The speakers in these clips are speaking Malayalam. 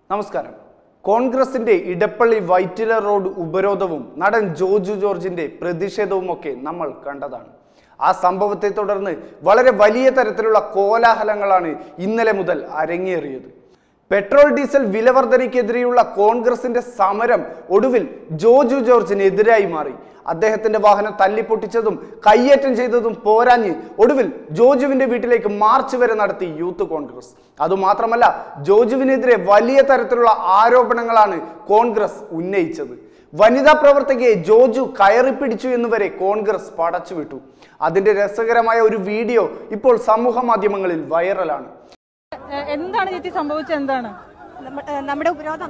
നമസ്കാരം കോൺഗ്രസിന്റെ ഇടപ്പള്ളി വൈറ്റില റോഡ് ഉപരോധവും നടൻ ജോജു ജോർജിന്റെ പ്രതിഷേധവും ഒക്കെ നമ്മൾ കണ്ടതാണ് ആ സംഭവത്തെ തുടർന്ന് വളരെ വലിയ തരത്തിലുള്ള കോലാഹലങ്ങളാണ് ഇന്നലെ മുതൽ അരങ്ങേറിയത് പെട്രോൾ ഡീസൽ വിലവർധനയ്ക്കെതിരെയുള്ള കോൺഗ്രസിന്റെ സമരം ഒടുവിൽ ജോജു ജോർജിനെതിരായി മാറി അദ്ദേഹത്തിന്റെ വാഹനം തല്ലിപ്പൊട്ടിച്ചതും കയ്യേറ്റം ചെയ്തതും പോരാഞ്ഞ് ഒടുവിൽ ജോജുവിന്റെ വീട്ടിലേക്ക് മാർച്ച് വരെ നടത്തി യൂത്ത് കോൺഗ്രസ് അതുമാത്രമല്ല ജോജുവിനെതിരെ വലിയ തരത്തിലുള്ള ആരോപണങ്ങളാണ് കോൺഗ്രസ് ഉന്നയിച്ചത് വനിതാ പ്രവർത്തകയെ ജോജു കയറിപ്പിടിച്ചു എന്നുവരെ കോൺഗ്രസ് പടച്ചുവിട്ടു അതിന്റെ രസകരമായ ഒരു വീഡിയോ ഇപ്പോൾ സമൂഹ മാധ്യമങ്ങളിൽ വൈറലാണ് എ- എന്താണ് ചേച്ചി സംഭവിച്ചത് എന്താണ് നമ്മ- ഏഹ് നമ്മുടെ ഉപരോധം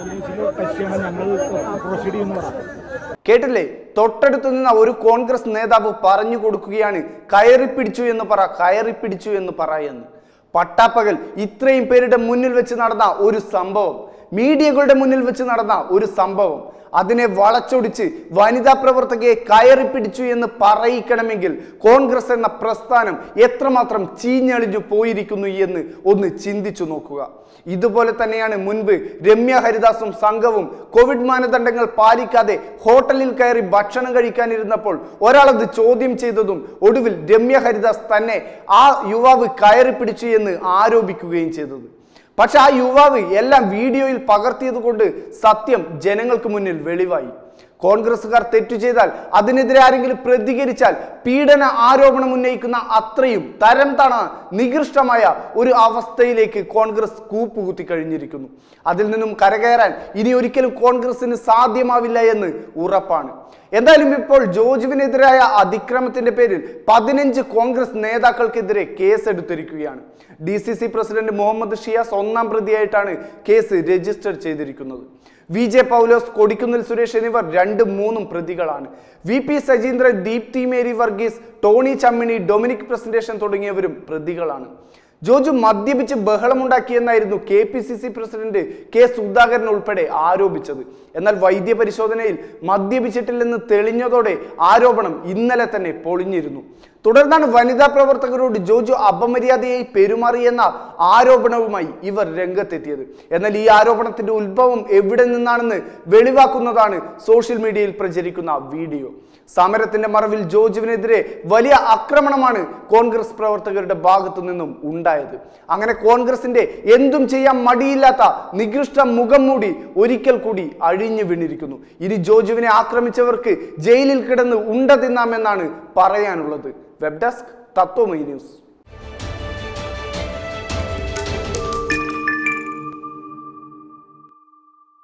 പശ്ചിമ ഞങ്ങൾ പ്രൊസീഡ് ചെയ്യുന്നു പറയാം കേട്ടില്ലേ തൊട്ടടുത്ത് നിന്ന ഒരു കോൺഗ്രസ് നേതാവ് പറഞ്ഞു കൊടുക്കുകയാണ് കയറി പിടിച്ചു എന്ന് പറ കയറി പിടിച്ചു എന്ന് പറ എന്ന് പട്ടാപ്പകൽ ഇത്രയും പേരുടെ മുന്നിൽ വെച്ച് നടന്ന ഒരു സംഭവം മീഡിയകളുടെ മുന്നിൽ വെച്ച് നടന്ന ഒരു സംഭവം അതിനെ വളച്ചൊടിച്ച് വനിതാ പ്രവർത്തകയെ കയറി പിടിച്ചു എന്ന് പറയിക്കണമെങ്കിൽ കോൺഗ്രസ് എന്ന പ്രസ്ഥാനം എത്രമാത്രം ചീഞ്ഞളിഞ്ഞു പോയിരിക്കുന്നു എന്ന് ഒന്ന് ചിന്തിച്ചു നോക്കുക ഇതുപോലെ തന്നെയാണ് മുൻപ് രമ്യ ഹരിദാസും സംഘവും കോവിഡ് മാനദണ്ഡങ്ങൾ പാലിക്കാതെ ഹോട്ടലിൽ കയറി ഭക്ഷണം കഴിക്കാനിരുന്നപ്പോൾ ഒരാളത് ചോദ്യം ചെയ്തതും ഒടുവിൽ രമ്യ ഹരിദാസ് തന്നെ ആ യുവാവ് കയറി പിടിച്ചു എന്ന് ആരോപിക്കുകയും ചെയ്തത് പക്ഷെ ആ യുവാവ് എല്ലാം വീഡിയോയിൽ പകർത്തിയത് കൊണ്ട് സത്യം ജനങ്ങൾക്ക് മുന്നിൽ വെളിവായി കോൺഗ്രസ്സുകാർ തെറ്റു ചെയ്താൽ അതിനെതിരെ ആരെങ്കിലും പ്രതികരിച്ചാൽ പീഡന ആരോപണം ഉന്നയിക്കുന്ന അത്രയും തരം തണ നികൃഷ്ടമായ ഒരു അവസ്ഥയിലേക്ക് കോൺഗ്രസ് കൂപ്പുകുത്തി കഴിഞ്ഞിരിക്കുന്നു അതിൽ നിന്നും കരകയറാൻ ഇനി ഒരിക്കലും കോൺഗ്രസിന് സാധ്യമാവില്ല എന്ന് ഉറപ്പാണ് എന്തായാലും ഇപ്പോൾ ജോജുവിനെതിരായ അതിക്രമത്തിന്റെ പേരിൽ പതിനഞ്ച് കോൺഗ്രസ് നേതാക്കൾക്കെതിരെ കേസ് എടുത്തിരിക്കുകയാണ് D C C president Muhammad Shiyas ഒന്നാം പ്രതിയായിട്ടാണ് കേസ് രജിസ്റ്റർ ചെയ്തിരിക്കുന്നത് വി ജെ പൗലോസ് കൊടിക്കുന്നിൽ സുരേഷ് എന്നിവർ രണ്ടും മൂന്നും പ്രതികളാണ് വി പി സജീന്ദ്രൻ ദീപ്തി മേരി വർഗീസ് ടോണി ചമ്മിണി ഡൊമിനിക് പ്രസന്റേഷൻ തുടങ്ങിയവരും പ്രതികളാണ് ജോജു മദ്യപിച്ച് ബഹളമുണ്ടാക്കിയെന്നായിരുന്നു K P C C president K Sudhakaran ഉൾപ്പെടെ ആരോപിച്ചത് എന്നാൽ വൈദ്യ പരിശോധനയിൽ മദ്യപിച്ചിട്ടില്ലെന്ന് തെളിഞ്ഞതോടെ ആരോപണം ഇന്നലെ തന്നെ പൊളിഞ്ഞിരുന്നു തുടർന്നാണ് വനിതാ പ്രവർത്തകരോട് ജോജു അപമര്യാദയായി പെരുമാറിയെന്ന ആരോപണവുമായി ഇവർ രംഗത്തെത്തിയത് എന്നാൽ ഈ ആരോപണത്തിന്റെ ഉത്ഭവം എവിടെ നിന്നാണെന്ന് വെളിവാക്കുന്നതാണ് സോഷ്യൽ മീഡിയയിൽ പ്രചരിക്കുന്ന വീഡിയോ സമരത്തിന്റെ മറവിൽ ജോജുവിനെതിരെ വലിയ ആക്രമണമാണ് കോൺഗ്രസ് പ്രവർത്തകരുടെ ഭാഗത്തു നിന്നും ഉണ്ടായത് അങ്ങനെ കോൺഗ്രസിന്റെ എന്തും ചെയ്യാൻ മടിയില്ലാത്ത നികൃഷ്ട മുഖം മൂടി ഒരിക്കൽ കൂടി അഴിഞ്ഞു വീണിരിക്കുന്നു ഇനി ജോജുവിനെ ആക്രമിച്ചവർക്ക് ജയിലിൽ കിടന്ന് ഉണ്ട തിന്നാമെന്നാണ് പറയാനുള്ളത് വെബ് ഡെസ്ക് തത്വമൈ ന്യൂസ്